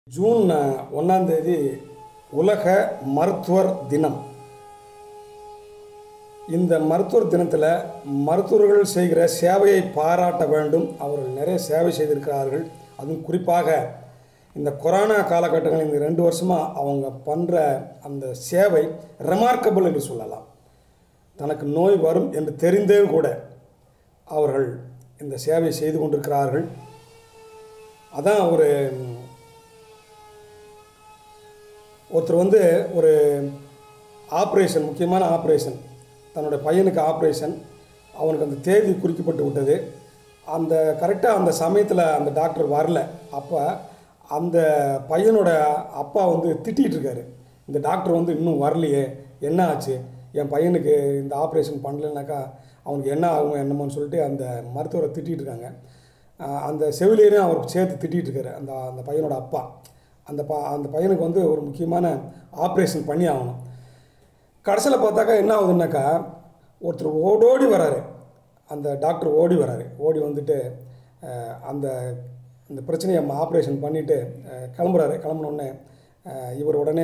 June ஒன்றாம் தேதி உலக மருத்துவர் தினம் இந்த மருத்துவர் தினத்தில் மருத்துவர்கள் செய்கிற சேவையை பாராட்ட வேண்டும் அவர்கள் நிறைய சேவை செய்திருக்கிறார்கள் அதுவும் குறிப்பாக இந்த கொரோனா காலகட்டங்களில் இந்த ரெண்டு வருஷமாக அவங்க பண்ணுற அந்த சேவை ரெமார்க்கபிள் என்று சொல்லலாம் தனக்கு நோய் வரும் என்று தெரிந்தே கூட அவர்கள் இந்த சேவை செய்து கொண்டிருக்கிறார்கள் அதான் ஒரு ஒருத்தர் வந்து ஒரு ஆப்ரேஷன் முக்கியமான ஆப்ரேஷன் தன்னுடைய பையனுக்கு ஆப்ரேஷன் அவனுக்கு அந்த தேதி குறிக்கப்பட்டு விட்டது அந்த கரெக்டாக அந்த சமயத்தில் அந்த டாக்டர் வரல அப்போ அந்த பையனோட அப்பா வந்து திட்டிகிட்டு இருக்காரு இந்த டாக்டர் வந்து இன்னும் வரலையே என்ன ஆச்சு என் பையனுக்கு இந்த ஆப்ரேஷன் பண்ணலைனாக்கா அவனுக்கு என்ன ஆகும் என்னமோன்னு சொல்லிட்டு அந்த மருத்துவரை திட்டிகிட்டு இருக்காங்க ஆஹ் அந்த செவிலியரையும் அவர் சேர்த்து திட்டிகிட்டு இருக்காரு அந்த அந்த பையனோட அப்பா அந்த ப அந்த பையனுக்கு வந்து ஒரு முக்கியமான ஆப்ரேஷன் பண்ணி ஆகணும் கடைசியில் பார்த்தாக்கா என்ன ஆகுதுன்னாக்கா ஒருத்தர் ஓடோடி வராரு அந்த டாக்டர் ஓடி வராரு ஓடி வந்துட்டு அஹ், அந்த இந்த பிரச்சனையை ஆப்ரேஷன் பண்ணிவிட்டு கிளம்புறாரு கிளம்புனோடனே இவர் உடனே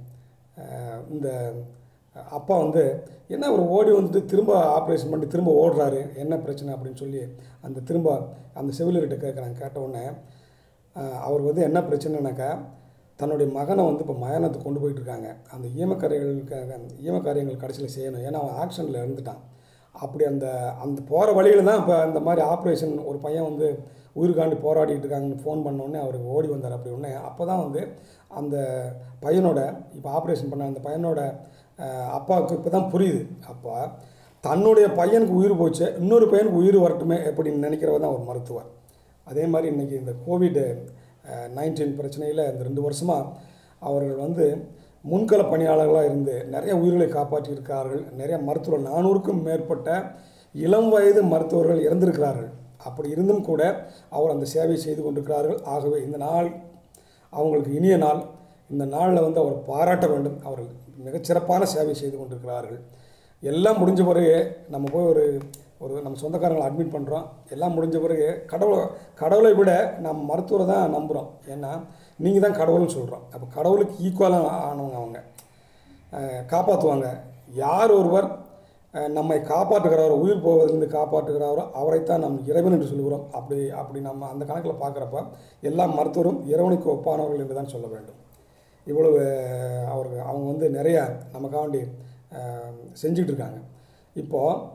அஹ், இந்த அப்பா வந்து என்ன அவர் ஓடி வந்துட்டு திரும்ப ஆப்ரேஷன் பண்ணி திரும்ப ஓடுறாரு என்ன பிரச்சனை அப்படின்னு சொல்லி அந்த திரும்ப அந்த செவிலியர்கிட்ட கேட்குறாங்க கேட்ட உடனே ஆஹ் அவர் வந்து என்ன பிரச்சனைனாக்கா தன்னுடைய மகனை வந்து இப்போ மயானத்துக்கு கொண்டு போயிட்டு இருக்காங்க அந்த ஈமக்காரியங்களுக்காக ஈமக்காரியங்கள் கடைசியில் செய்யணும் ஏன்னா அவன் ஆக்ஷனில் இருந்துட்டான் அப்படி அந்த அந்த போகிற வழியில் தான் இப்போ இந்த மாதிரி ஆப்ரேஷன் ஒரு பையன் வந்து உயிருக்காண்டி போராடிட்டு இருக்காங்கன்னு ஃபோன் பண்ணோடனே அவருக்கு ஓடி வந்தார் அப்படி உடனே அப்போ தான் வந்து அந்த பையனோட இப்போ ஆப்ரேஷன் பண்ண அந்த பையனோட ஆஹ் அப்பாவுக்கு இப்போ தான் புரியுது அப்போ தன்னுடைய பையனுக்கு உயிர் போச்சு இன்னொரு பையனுக்கு உயிர் வரட்டுமே அப்படின்னு நினைக்கிறவர் தான் ஒரு மருத்துவர் அதே மாதிரி இன்றைக்கி இந்த கோவிடு நைன்டீன் பிரச்சனையில் இந்த ரெண்டு வருஷமாக அவர்கள் வந்து முன்கள பணியாளர்களாக இருந்து நிறைய உயிர்களை காப்பாற்றியிருக்கிறார்கள் நிறைய மருத்துவர்கள் நானூறுக்கும் மேற்பட்ட இளம் வயது மருத்துவர்கள் இறந்திருக்கிறார்கள் அப்படி இருந்தும் கூட அவர் அந்த சேவை செய்து கொண்டிருக்கிறார்கள் ஆகவே இந்த நாள் அவங்களுக்கு இனிய நாள் இந்த நாளில் வந்து அவர் பாராட்ட வேண்டும் அவர்கள் மிகச்சிறப்பான சேவை செய்து கொண்டிருக்கிறார்கள் எல்லாம் முடிஞ்ச பிறகு நம்ம போய் ஒரு ஒரு நம்ம சொந்தக்காரங்களை அட்மிட் பண்ணுறோம் எல்லாம் முடிஞ்ச பிறகு கடவுளை கடவுளை விட நம்ம மருத்துவரை தான் நம்புகிறோம் ஏன்னா நீங்கள் தான் கடவுள்னு சொல்கிறோம் அப்போ கடவுளுக்கு ஈக்குவலாக ஆனவங்க அவங்க அஹ், காப்பாற்றுவாங்க யார் ஒருவர் அஹ், நம்மை காப்பாற்றுகிறவர் உயிர் போவதிலிருந்து காப்பாற்றுகிறாரோ அவரைத்தான் நாம் இறைவன் என்று சொல்கிறோம் அப்படி அப்படி நம்ம அந்த கணக்கில் பார்க்குறப்ப எல்லா மருத்துவரும் இறைவனுக்கு ஒப்பானவர்கள் என்று தான் சொல்ல வேண்டும் இவ்வளவு அவர்கள் அவங்க வந்து நிறையா நமக்காண்டி அஹ், செஞ்சுட்டு இருக்காங்க இப்போது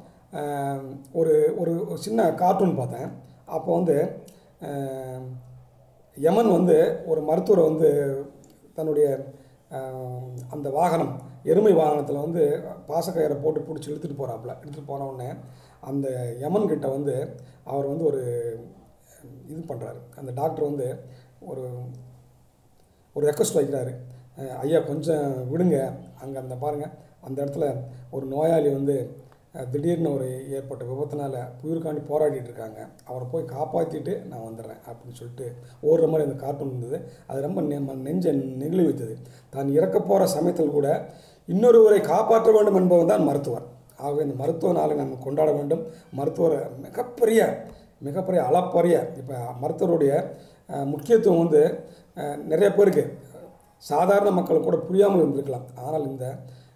ஒரு ஒரு ஒரு சின்ன கார்ட்டூன் பார்த்தேன் அப்போ வந்து அஹ், யமன் வந்து ஒரு மருத்துவரை வந்து தன்னுடைய அஹ், அந்த வாகனம் எருமை வாகனத்தில் வந்து பாசக்கயிறை போட்டு பிடிச்சி இழுத்துட்டு போகிறாப்புல இழுத்துட்டு போன உடனே அந்த யமன் கிட்ட வந்து அவர் வந்து ஒரு இது பண்ணுறாரு அந்த டாக்டர் வந்து ஒரு ஒரு ரெக்வஸ்ட் வைக்கிறாரு அஹ் ஐயா கொஞ்சம் விடுங்க அங்கே அந்த பாருங்கள் அந்த இடத்துல ஒரு நோயாளி வந்து அஹ், திடீர்னு ஒரு ஏற்பட்ட விபத்தினால உயிருக்காண்டி போராடிட்டு இருக்காங்க அவரை போய் காப்பாற்றிட்டு நான் வந்துடுறேன் அப்படின்னு சொல்லிட்டு ஓடுற மாதிரி அந்த கார்ட்டூன் இருந்தது அது ரொம்ப நெ- நெஞ்சை நெகிழி வைத்தது தான் இறக்க போகிற சமயத்தில் கூட இன்னொருவரை காப்பாற்ற வேண்டும் என்பவன் தான் மருத்துவர் ஆகவே இந்த மருத்துவ நாளை நம்ம கொண்டாட வேண்டும் மருத்துவரை மிகப்பெரிய மிகப்பெரிய அளப்பரிய இப்போ மருத்துவருடைய அஹ், முக்கியத்துவம் வந்து அஹ், நிறைய பேருக்கு சாதாரண மக்களுக்கு கூட புரியாமல் இருந்திருக்கலாம் ஆனால் இந்த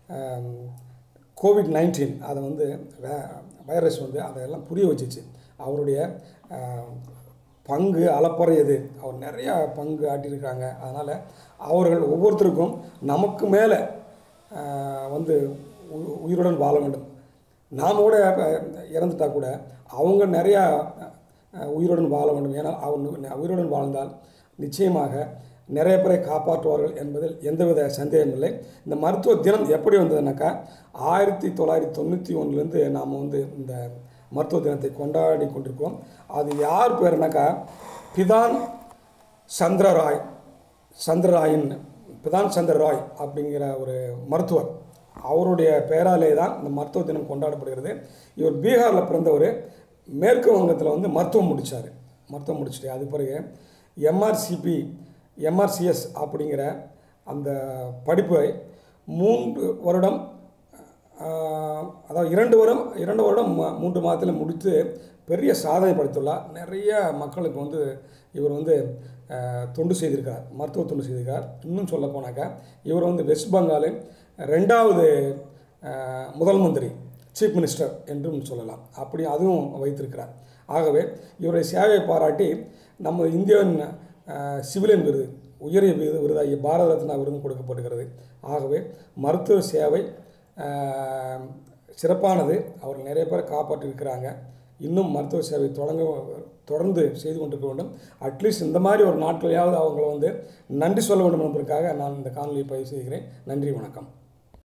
கோவிட் நைன்டீன் அதை வந்து வே- வைரஸ் வந்து அதையெல்லாம் புரிய வச்சுச்சு அவருடைய அஹ், பங்கு அளப்பறையது அவர் நிறையா பங்கு ஆட்டியிருக்காங்க அதனால் அவர்கள் ஒவ்வொருத்தருக்கும் நமக்கு மேலே வந்து உ- உயிருடன் வாழ வேண்டும் நாம் கூட அஹ், இறந்துட்டா கூட அவங்க நிறையா அஹ், உயிருடன் வாழ வேண்டும் ஏன்னா அவங்க உயிருடன் வாழ்ந்தால் நிச்சயமாக நிறைய பேரை காப்பாற்றுவார்கள் என்பதில் எந்தவித சந்தேகம் இல்லை இந்த மருத்துவ தினம் எப்படி வந்ததுனாக்கா ஆயிரத்தி தொள்ளாயிரத்தி தொண்ணூற்றி ஒன்றுலேருந்து நாம் வந்து இந்த மருத்துவ தினத்தை கொண்டாடி கொண்டிருக்கிறோம் அது யார் பேருனாக்கா பிதான் சந்திரராய் சந்திரராயன் பிதான் சந்திர ராய் அப்படிங்கிற ஒரு மருத்துவர் அவருடைய பெயராலே தான் இந்த மருத்துவ தினம் கொண்டாடப்படுகிறது இவர் பீகாரில் பிறந்தவர் மேற்கு வங்கத்தில் வந்து மருத்துவம் முடித்தார் மருத்துவம் முடிச்சுட்டு அது பிறகு எம்ஆர்சிபி எம்ஆர்சிஎஸ் அப்படிங்கிற அந்த படிப்பை மூன்று வருடம் ஆஹ், அதாவது இரண்டு வருடம் இரண்டு வருடம் ம- மூன்று மாதத்தில் முடித்து பெரிய சாதனை படைத்துள்ளார் நிறைய மக்களுக்கு வந்து இவர் வந்து அஹ், தொண்டு செய்திருக்கிறார் மருத்துவ தொண்டு செய்திருக்கிறார் இன்னும் சொல்ல போனாக்கா இவர் வந்து வெஸ்ட் பெங்காலின் ரெண்டாவது அஹ், முதல் மந்திரி சீஃப் மினிஸ்டர் என்றும் சொல்லலாம் அப்படி அதுவும் வைத்திருக்கிறார் ஆகவே இவருடைய சேவையை பாராட்டி நம்ம இந்தியாவின் அஹ், சிவிலியன் விருது உயரிய விருது விருதாகிய பாரத ரத்னா விருதும் கொடுக்கப்படுகிறது ஆகவே மருத்துவ சேவை அஹ், சிறப்பானது அவர்கள் நிறைய பேரை காப்பாற்றியிருக்கிறாங்க இன்னும் மருத்துவ சேவை தொடங்க தொடர்ந்து செய்து கொண்டிருக்க வேண்டும் அட்லீஸ்ட் இந்த மாதிரி ஒரு நாட்களையாவது அவங்கள வந்து நன்றி சொல்ல வேண்டும் என்பதற்காக நான் இந்த காணொலியை பதிவு செய்கிறேன் நன்றி வணக்கம்